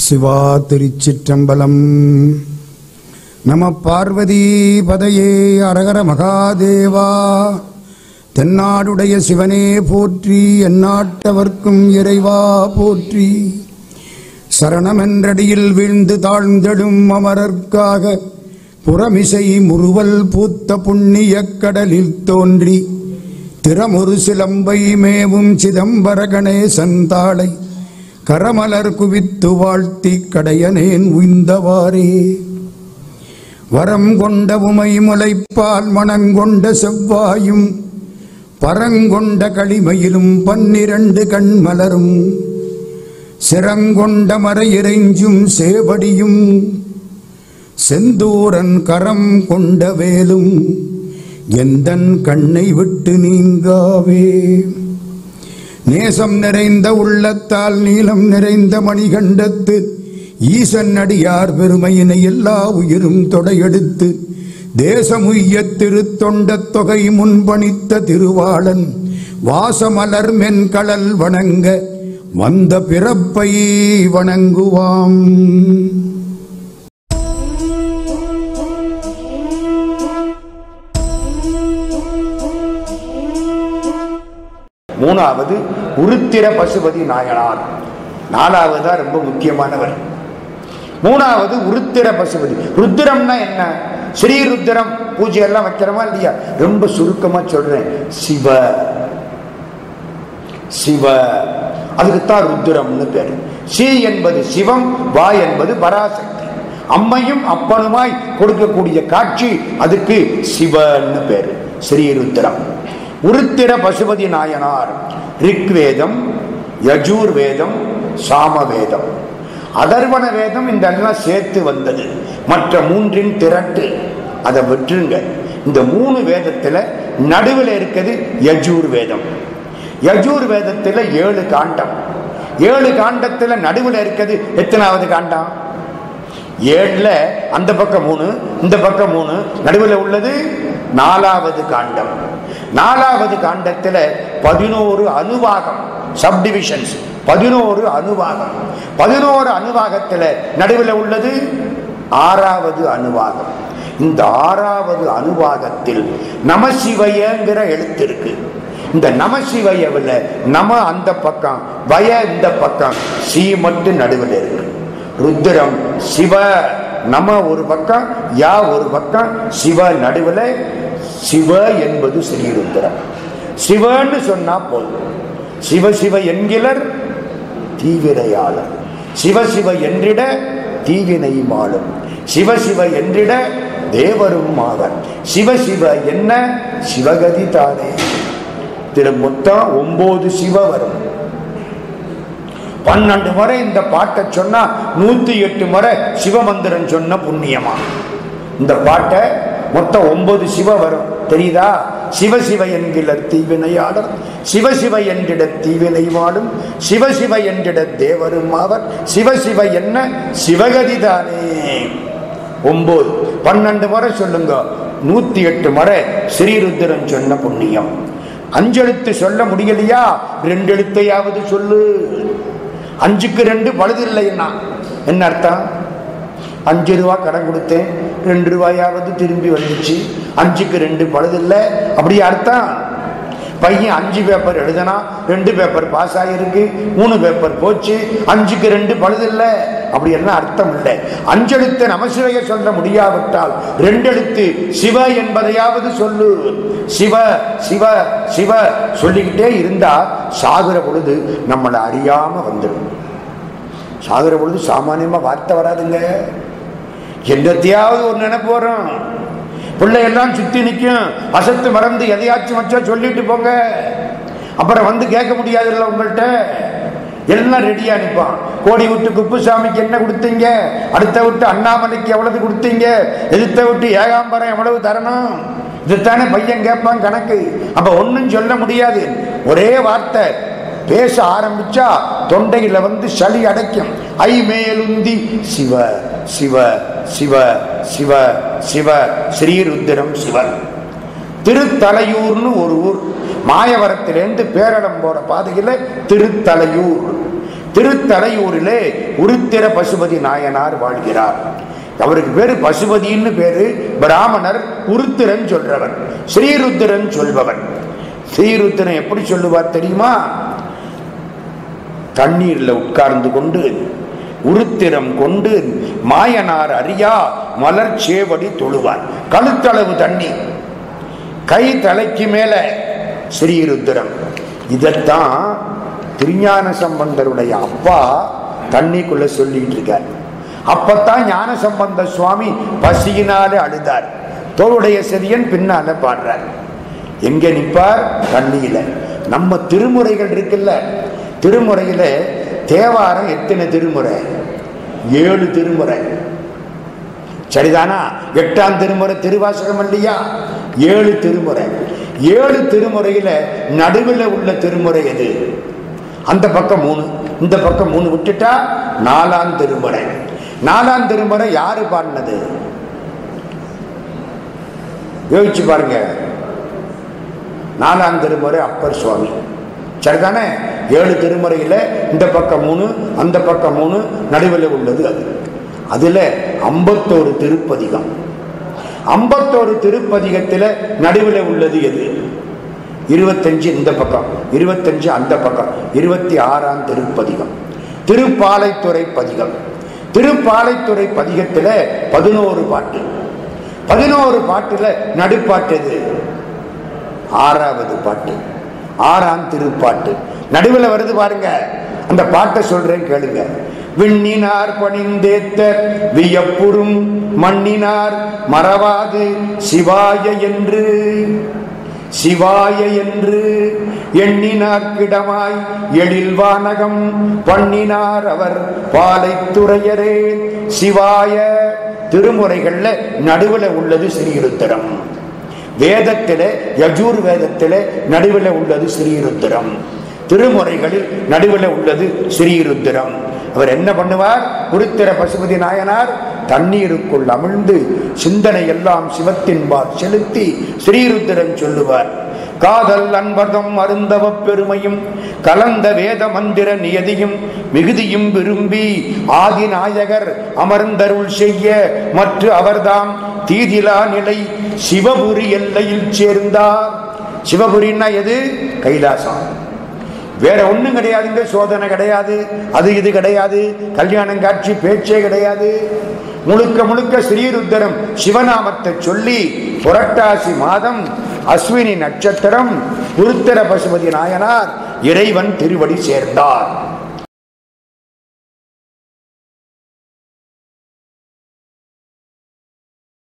சிவா திருச்சிற்றம்பலம் நம பார்வதி பதையே அரகர மகாதேவா தென்னாடுடைய சிவனே போற்றி எந்நாட்டவர்க்கும் இறைவா போற்றி சரணமென்றடியில் வீழ்ந்து தாழ்ந்தெடும் அமரர்க்காக புறமிசை முறுவல் பூத்த புண்ணியக் கடலில் தோன்றி திறமொரு சிலம்பை மேவும் சிதம்பர கணேசன் தாளை கரமலர் குவித்து வாழ்த்தி கடையனேன் உய்ந்தவாறே வரம் கொண்ட உமை முளைப்பால் மணங்கொண்ட செவ்வாயும் பரங்கொண்ட களிமையிலும் பன்னிரண்டு கண்மலரும் சிரங்கொண்ட மறையிறைஞ்சும் சேவடியும் செந்தூரன் கரம் கொண்ட வேலும் எந்தன் கண்ணை விட்டு நீங்காவே நேசம் நிறைந்த உள்ளத்தால் நீளம் நிறைந்த மணிகண்டத்து ஈசன் அடியார் பெருமையினை எல்லா உயிரும் தொடையெடுத்து தேசமுய்ய திருத்தொண்ட தொகை முன்பணித்த திருவாளன் வாசமலர் மென்கடல் வணங்க வந்த பிறப்பை வணங்குவாம் மூணாவது உருத்திர பசுபதி நாயனார் நாலாவது தான் ரொம்ப முக்கியமானவர் மூணாவது உருத்திர பசுபதி ருத்திரம்னா என்ன ஸ்ரீ ருத்திரம் பூஜை எல்லாம் வைக்கிறோமா இல்லையா ரொம்ப சுருக்கமா சொல்றேன் சிவ சிவ அதுக்குத்தான் ருத்திரம்னு பேரு சி என்பது சிவம் வா என்பது பராசக்தி அம்மையும் அப்பனுமாய் கொடுக்கக்கூடிய காட்சி அதுக்கு சிவன்னு பேரு ஸ்ரீருத்திரம் உருத்திர பசுபதி நாயனார் ரிக்வேதம் யஜூர் வேதம் சாமவேதம் அதர்வண வேதம் இந்த எல்லாம் சேர்த்து வந்தது மற்ற மூன்றின் திரட்டு அதை விட்டுருங்க இந்த மூணு வேதத்துல நடுவில் இருக்குது யஜூர் வேதம் யஜூர் வேதத்துல ஏழு காண்டம் ஏழு காண்டத்துல நடுவில் இருக்குது எத்தனாவது காண்டம் ஏழுல அந்த பக்கம் மூணு இந்த பக்கம் மூணு நடுவில் உள்ளது நாலாவது காண்டம் நாலாவது காண்டத்துல பதினோரு அணுவாகம் சப்டிவிஷன்ஸ் பதினோரு அணுவாகம் பதினோரு அணுவாகத்துல நடுவில் உள்ளது ஆறாவது அணுவாகம் இந்த ஆறாவது அணுவாகத்தில் நமசிவயங்கிற எழுத்து இருக்கு இந்த நமசிவயவில் நம அந்த பக்கம் வய இந்த பக்கம் சி மட்டும் நடுவில் இருக்கு ருத்ரம் சிவ நம ஒரு பக்கம் யா ஒரு பக்கம் சிவ நடுவில் சிவ என்பது ஸ்ரீருத்ரம் சிவன்னு சொன்னா போதும் சிவ சிவ என்கிறர் தீவிரையாளர் சிவ சிவ என்றிட தீவினை மாளும் சிவ சிவ என்றிட தேவரும் ஆவர் சிவ சிவ என்ன சிவகதி தானே திரு மொத்தம் ஒன்பது சிவ வரும் பன்னெண்டு முறை இந்த பாட்டை சொன்னா நூத்தி எட்டு முறை சிவமந்திரம் சொன்ன புண்ணியமா இந்த பாட்டை மொத்தம் ஒன்பது சிவ வரும் தெரியுதா சிவசிவ என்கிற தீவினையாளர் சிவசிவ என்றிட தீவினை வாடும் சிவசிவ என்றிட தேவரும் ஆவர் சிவசிவ என்ன சிவகதி தானே ஒன்பது பன்னெண்டு முறை சொல்லுங்க நூத்தி எட்டு முறை ஸ்ரீருத்திரன் சொன்ன புண்ணியம் அஞ்செழுத்து சொல்ல முடியலையா ரெண்டு எழுத்தையாவது சொல்லு அஞ்சுக்கு ரெண்டு பழுது இல்லைன்னா என்ன அர்த்தம் அஞ்சு ரூபா கடன் கொடுத்தேன் ரெண்டு ரூபாயாவது திரும்பி வந்துச்சு அஞ்சுக்கு ரெண்டு பழுது இல்லை அப்படி அர்த்தம் பையன் அஞ்சு பேப்பர் எழுதனா ரெண்டு பேப்பர் பாஸ் ஆகிருக்கு மூணு பேப்பர் போச்சு அஞ்சுக்கு ரெண்டு பழுது இல்லை அப்படி என்ன அர்த்தம் இல்லை அஞ்செழுத்து நமசிவைய சொல்ல முடியாவிட்டால் ரெண்டெழுத்து சிவ என்பதையாவது சொல்லு சிவ சிவ சிவ சொல்லிக்கிட்டே இருந்தா சாகுற பொழுது நம்மளை அறியாம வந்துடும் சாகுற பொழுது சாமானியமா வார்த்தை வராதுங்க என்னத்தையாவது ஒரு நினைப்பு வரும் பிள்ளையெல்லாம் சுத்தி நிற்கும் அசத்து மறந்து எதையாச்சும் வச்சா சொல்லிட்டு போங்க அப்புறம் வந்து கேட்க முடியாதுல்ல உங்கள்கிட்ட எல்லாம் ரெடியா நிற்பான் கோடி விட்டு குப்புசாமிக்கு என்ன கொடுத்தீங்க அடுத்த விட்டு அண்ணாமலைக்கு எவ்வளவு கொடுத்தீங்க எதிர்த்த விட்டு ஏகாம்பரம் எவ்வளவு தரணும் இதுதானே பையன் கேட்பான் கணக்கு அப்ப ஒன்னும் சொல்ல முடியாது ஒரே வார்த்தை பேச ஆரம்பிச்சா தொண்டையில வந்து சளி அடைக்கும் ஐ மேலுந்தி சிவ சிவ சிவ சிவ சிவ ஸ்ரீருத்திரம் சிவன் திருத்தலையூர்னு ஒரு ஊர் மாயவரத்திலேருந்து பேரடம் போற பாதையில திருத்தலையூர் திருத்தலையூரிலே உருத்திர பசுபதி நாயனார் வாழ்கிறார் அவருக்கு பேரு பசுபதின்னு பேரு பிராமணர் உருத்திரன் சொல்றவர் ஸ்ரீருத்திரன் சொல்பவர் ஸ்ரீருத்திரன் எப்படி சொல்லுவார் தெரியுமா தண்ணீர்ல உட்கார்ந்து கொண்டு உருத்திரம் கொண்டு மாயனார் அறியா மலர் சேவடி தொழுவார் கழுத்தளவு தண்ணி கை தலைக்கு மேல ஸ்ரீருத்திரம் இதத்தான் திருஞான சம்பந்தருடைய அப்பா தண்ணிக்குள்ள சொல்லிட்டு இருக்கார் அப்பத்தான் ஞான சம்பந்த சுவாமி பசியினாலே அழுதார் தோளுடைய செதியன் பின்னால பாடுறார் எங்க நிப்பார் தண்ணியில நம்ம திருமுறைகள் இருக்குல்ல திருமுறையில தேவாரம் எத்தனை திருமுறை ஏழு திருமுறை சரிதானா எட்டாம் திருமுறை திருவாசகம் இல்லையா ஏழு திருமுறை ஏழு திருமுறையில நடுவில் உள்ள திருமுறை எது அந்த பக்கம் மூணு இந்த பக்கம் மூணு விட்டுட்டா நாலாம் திருமுறை நாலாம் திருமுறை யாரு பாடினது யோசிச்சு பாருங்க நாலாம் திருமுறை அப்பர் சுவாமி சரிதானே ஏழு திருமுறையில இந்த பக்கம் மூணு அந்த பக்கம் மூணு நடுவில் உள்ளது அது அதுல ஐம்பத்தோரு திருப்பதிகம் ஐம்பத்தோரு திருப்பதிகத்துல நடுவில் உள்ளது எது இருபத்தஞ்சு இந்த பக்கம் இருபத்தஞ்சு அந்த பக்கம் இருபத்தி ஆறாம் திருப்பதிகம் திருப்பாலைத்துறை பதிகம் திருப்பாலைத்துறை பதிகத்துல பதினோரு பாட்டு பதினோரு பாட்டுல நடுப்பாட்டு எது ஆறாவது பாட்டு ஆறாம் திருப்பாட்டு நடுவில் வருது பாருங்க அந்த பாட்டை சொல்றேன் கேளுங்க விண்ணினார் பணிந்தேத்த வியப்புறும் மண்ணினார் மறவாது சிவாய என்று சிவாய என்று எண்ணினார் கிடமாய் எழில் வானகம் பண்ணினார் அவர் பாலைத்துறையரே சிவாய திருமுறைகள்ல நடுவுல உள்ளது ஸ்ரீருத்திரம் வேதத்திலே யஜூர் வேதத்திலே நடுவில் உள்ளது ஸ்ரீருத்திரம் திருமுறைகளில் நடுவில் உள்ளது ஸ்ரீருத்திரம் அவர் என்ன பண்ணுவார் குருத்திர பசுபதி நாயனார் தண்ணீருக்குள் அமிழ்ந்து சிந்தனை எல்லாம் சிவத்தின்பால் செலுத்தி ஸ்ரீருத்திரன் சொல்லுவார் காதல் அன்பதம் அருந்தவ பெருமையும் கலந்த வேத மந்திர நியதியும் மிகுதியும் விரும்பி ஆதிநாயகர் அமர்ந்தருள் செய்ய மற்ற அவர்தாம் தீதிலா நிலை சிவபுரி எல்லையில் சேர்ந்தார் சிவபுரின்னா எது கைலாசம் வேற ஒண்ணும் கிடையாதுங்க சோதனை கிடையாது அது இது கிடையாது கல்யாணம் காட்சி பேச்சே கிடையாது முழுக்க முழுக்க ஸ்ரீருத்தரம் சிவநாமத்தை சொல்லி புரட்டாசி மாதம் அஸ்வினி நட்சத்திரம் உருத்தர பசுபதி நாயனார் இறைவன் திருவடி சேர்ந்தார்